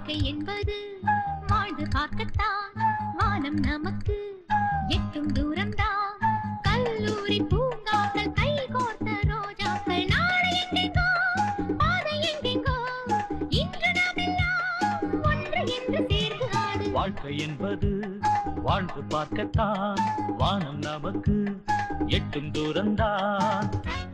வாழ்க்கை என்பது வாழ்ந்து பார்க்கத்தான் வானம் நமக்கு எட்டும் தூரம்தான் கல்லூரி பூங்காக்கள் கை கோர்த்த ரோஜாக்கள் நாளை எங்கெங்கோ பாதை எங்கெங்கோ இன்று நாம் எல்லாம் ஒன்று என்று சேர்ந்து ஆடு வாழ்க்கை என்பது வாழ்ந்து பார்க்கத்தான் வானம் நமக்கு எட்டும் தூரம்தான்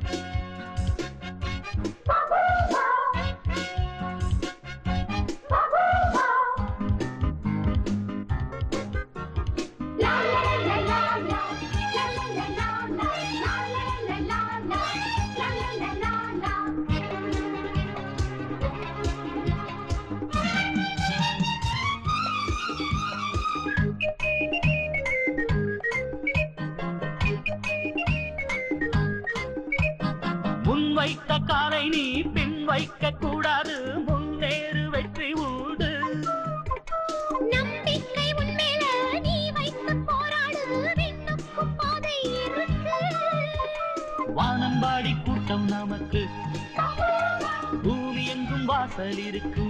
முன் வைத்த காலை நீ பின் வைக்க கூடாது முன்னேறு வெற்றி உண்டு நம்பிக்கை உன்மேல நீ வைத்து போராடு விண்ணுக்கும் பாதை இருக்கு வானம்பாடி கூட்டம் நமக்கு பூமி எங்கும் வாசல் இருக்கு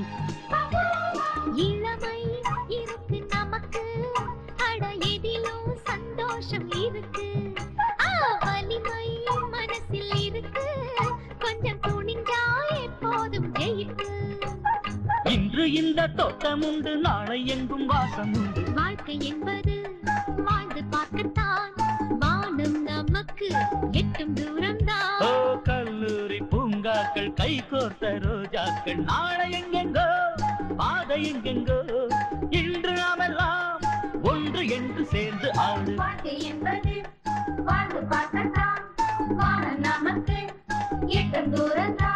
இளமை இருக்கு நமக்கு அட எதிலும் சந்தோஷம் இருக்கு ஆ, வலிமை மனசில் இருக்கு கொஞ்சம் துணிஞ்சா எப்போதும் ஜெயிப்பு இன்று இந்த தோட்டம் உண்டு நாளை எங்கும் வாசம் உண்டு வாழ்க்கை என்பது வாழ்ந்து பார்க்கத்தான் வானம் நமக்கு எட்டும் தூரம்தான் ஓ கல்லூரி பூங்காக்கள் கை கோர்த்த ரோஜாக்கள் நாளை எங்கெங்கோ பாதை எங்கெங்கோ இன்று நாமெல்லாம் ஒன்று என்று சேர்ந்து ஆடு வாழ்க்கை என்பது வாழ்ந்து பார்க்கத்தான் வானம் நமக்கு எட்டும் தூரம்தான்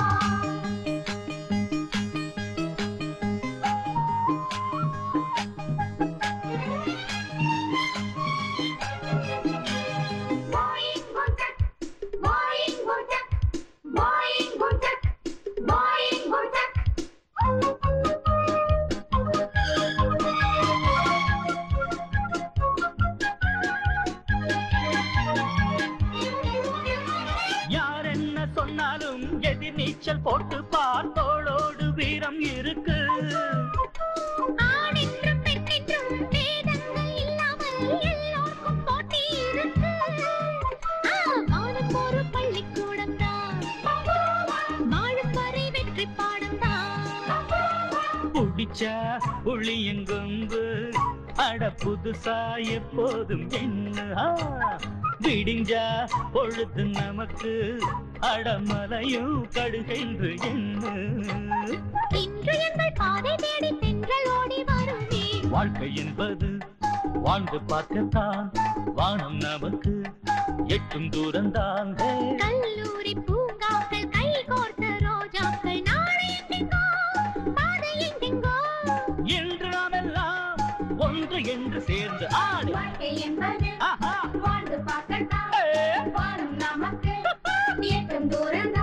Boing guntak, boing guntak, boing guntak, boing guntak. யார் என்ன சொன்னாலும் எதிர் நீச்சல் போட்டு பார்த்தோளோடு வீரம் இருக்கு ஆணென்றும் பெண்ணென்றும் பேதங்கள் இல்லாமல் எல்லோருக்கும் போட்டி இருக்கு. ஆ, வானம் ஒரு பள்ளிக்கூடம்தான். வாழும் வரை வெற்றி பாடம்தான். புடிச்சா புளியங்கொம்பு அட புதுசா எப்போதும் என்ன ஆ, விடிஞ்சா பொழுது நமக்கு அடமலையும் கடுகென்று என்ன இன்று எங்கள் பாதை தேடி தென்றல் ஓடி வருமே. வாழ்க்கை என்பது வாழ்ந்து பார்க்கத்தான் வானம் நமக்கு எட்டும் தூரம்தான் ஹே. கல்லூரி பூங்காக்கள் கை கோர்த்த ரோஜாக்கள் நாளை எங்கெங்கோ, பாதை எங்கெங்கோ. என்று நாமெல்லாம் ஒன்று என்று சேர்ந்து ஆடு வாழ்க்கை என்பது ஆஹா வாழ்ந்து பார்க்கத்தான் ஏ. வானம் நமக்கு எட்டும் தூரம்தான்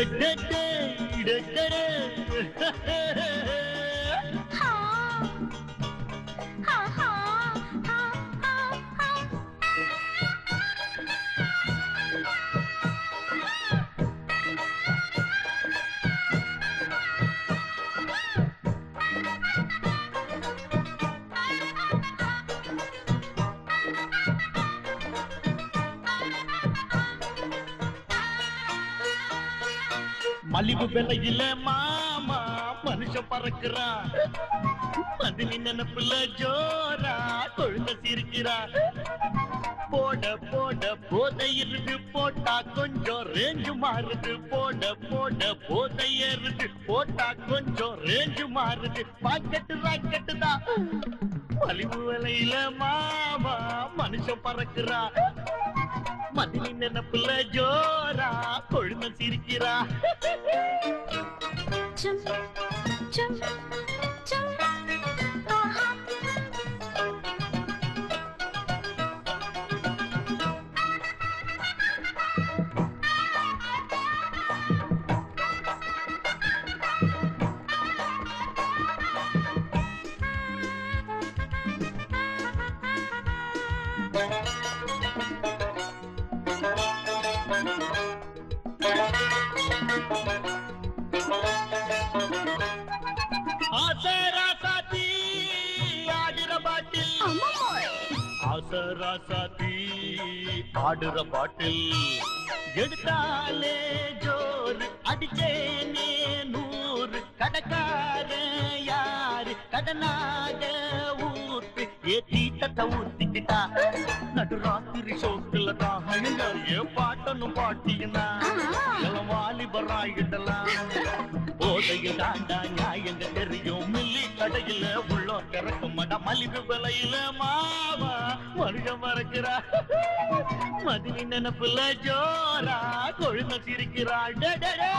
டட்டே, டட்டடே. ஹா ஹா ஹா ஹா ஹா ஹா மலிவு விலையில மாமா மனுஷன் பறக்குறான் பதினி நினைப்புல ஜோரா கொழுந்த சிரிக்கிறா போட போட போதை இருக்கு போட்டா கொஞ்சம் ரேஞ்சு மாறுது போட போட போதை ஏறுது போட்டா கொஞ்சம் ரேஞ்சு மாறுது பாக்கெட்டு ராக்கெட்டு தான் மலிவு விலையில மாமா மனுஷன் பறக்குறா மதினி நினைப்புல ஜோரா கொழுந்த சிரிக்கிறா Chum, chum, chum. ஆஹா. ஆசராசாத்தி ஆடுற பாட்டில் அம்மம்மாள். ஆசராசாத்தி ஆடுற பாட்டில் எடுத்தாலே ஜோறு அடிச்சேனே நூறு கடக்கார யாரு கடனாக ஊத்து ஏத்தி தட்ட ஊத்திக்கிட்டா நடுராத்திரி சோக்குல தான் ஏன் பாட்டனும் பாட்டினா ஆஹா. எல்லாம் வாலிபராயிடலாம் போதையில் தாண்டா நியாயங்க தெரியும் மில்லி கடையில உள்ள திறக்க மாட்டா மலிவு விலையில மாவா மனுஷன் மறக்கிறா மதினி நினைப்புல ஜோரா கொழுந்த சிரிக்கிறா டே, டே, டே.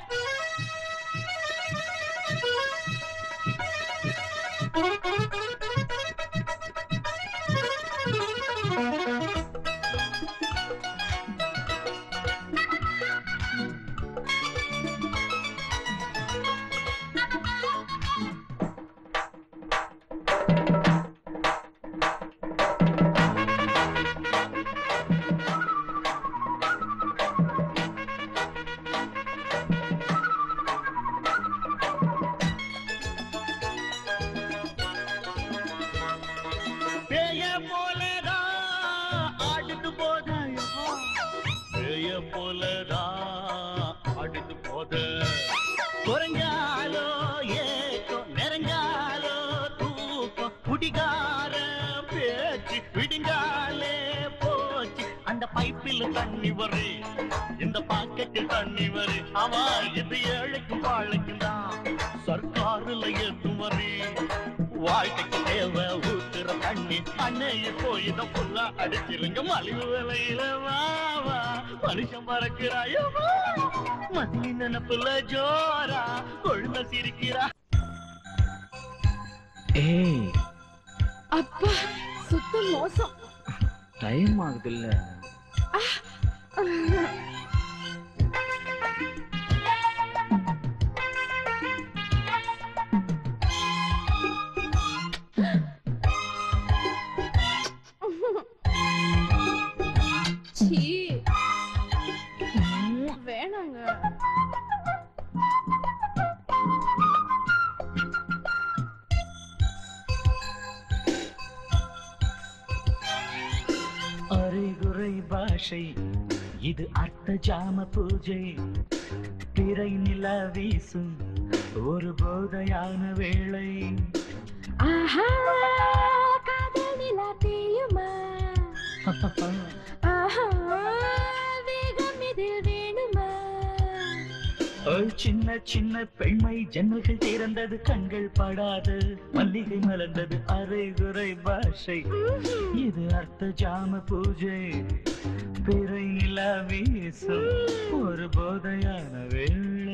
பேய போலதான் ஆடுது போதையா பேய போலதான் ஆடுது போத குறைஞ்சாலோ ஏக்கம் நிறைஞ்சாலோ தூக்கம் குடிகார பேச்சு விடுங்காலே போச்சு அந்த பைப்பில் தண்ணி வரு இந்த பாக்கெட்டில் தண்ணி வரு ஆமா இது ஏழைக்கும் வாழைக்கும் தான் சர்க்காருல ஏற்றும் வரு வாழ்க்கைக்கு தேவை ஊத்துற தண்ணி அன்னைய போய் இதை ஃபுல்லா அடிச்சிருங்க மலிவு விலையில வாவா மனுஷன் மறக்கிறாயோ மதி நினப்புல ஜோரா கொழுந்த சிரிக்கிறா ஏய் அப்பா சுத்த மோசம் டைம் ஆகுதுல்ல சீ வேணாங்க அரைகுறை பாஷை இது அர்த்த ஜாம பூஜை பிறை நிலா வீசும் ஒரு போதையான வேளை ஆஹா காதல் நிலா தேயுமா ஆஹா வேகம் இதில் வேணுமா ஒரு சின்ன சின்ன பெண்மை ஜன்னல்கள் திறந்தது கண்கள் படாது மல்லிகை மலர்ந்தது அரைகுறை பாஷை இது அர்த்த ஜாம பூஜை பிறை நிலா வீசும் ஒரு போதையான வேளை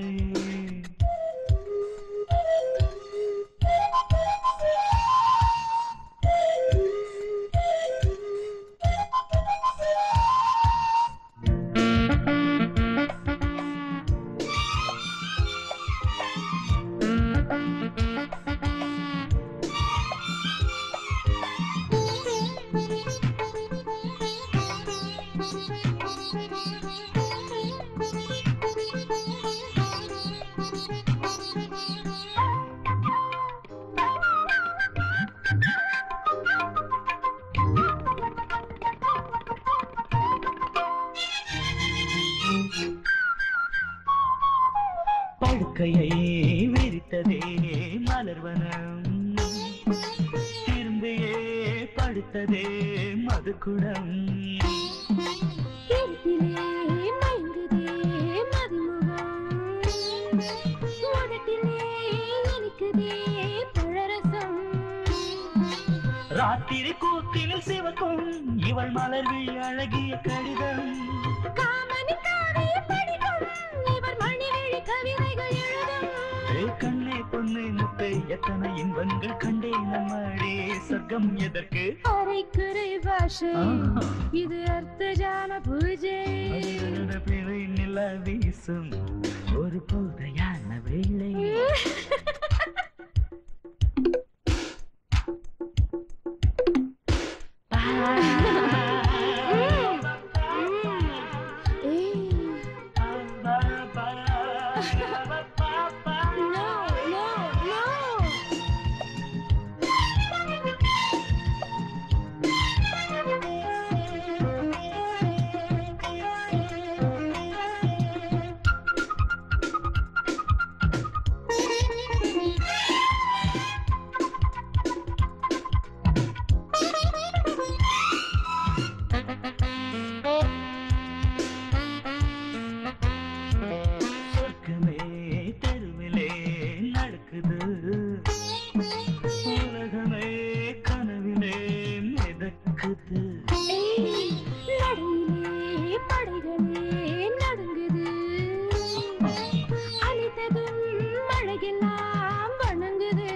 இறக்கையை விரித்ததே மலர்வனம் திரும்பியே படுத்ததே மதுக்குடம் கீர்த்திலே மயங்குதே மதிமுகம் உதட்டிலே இனிக்குதே பழரசம் ராத்திரி கூத்தினில் சிவக்கும் இவள் மலர் விழி அழகிய கடிதம் காமனி காவிய படிக்கும் இவர் மணிவிழி கவிதைகள் எழுதும் ஏ கண்ணே பொண்ணு முத்தை எத்தனை இன்பங்கள் கண்டே நம்மளே சொர்க்கம் எதற்கு அரைக்குறை பாஷை ஆஹா. இது அர்த்தஜான பூஜை அடடட பிறை நில வீசும் ஒரு போதையான வேளை ஏய், no, no, no. சொர்க்கமே தெருவிலே நடக்குது உலகமே கனவிலே மிதக்குது ஏய், நடையிலே படைகளே நடுங்குது அழித்ததும் மழையெல்லாம் வணங்குது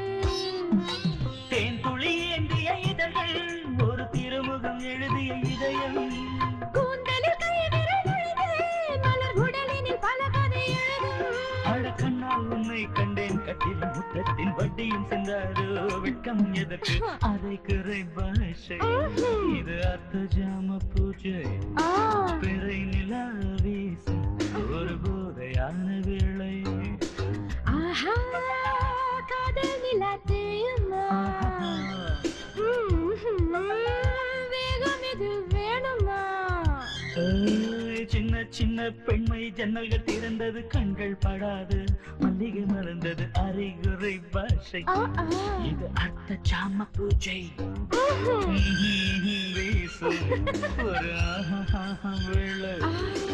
தேன் துளி ஏந்திய இதழ்கள் ஒரு திருமுகம் எழுதிய இதயம் கூந்தலில் கை விரல் நுழைந்து மலர் உடலினில் பல கதை எழுதும் அழகண்ணால் உன்னை கண்டேன் கட்டில் முத்தத்தின் வட்டியும் சென்றாரோ வெட்கம் எதற்கு அதை குறை பாஷை இது அர்த்த ஜாம பூஜை ஆ, பிறை நிலா வீசும் ஒரு போதையான வேளை ஆஹா, காதல் நிலா தேயுமா? ம்ஹும், வேகம் இது வேணுமா ஏய், சின்ன சின்ன பெண்மை ஜன்னல்கள் திறந்தது கண்கள் படாது மல்லிகை மறந்தது அரைகுறை பாஷை ஆ, ஆ. இது அர்த்த ஜாம பூஜை ம்ஹும். வீசும் ஒரு ஆஹா வேளை ஆ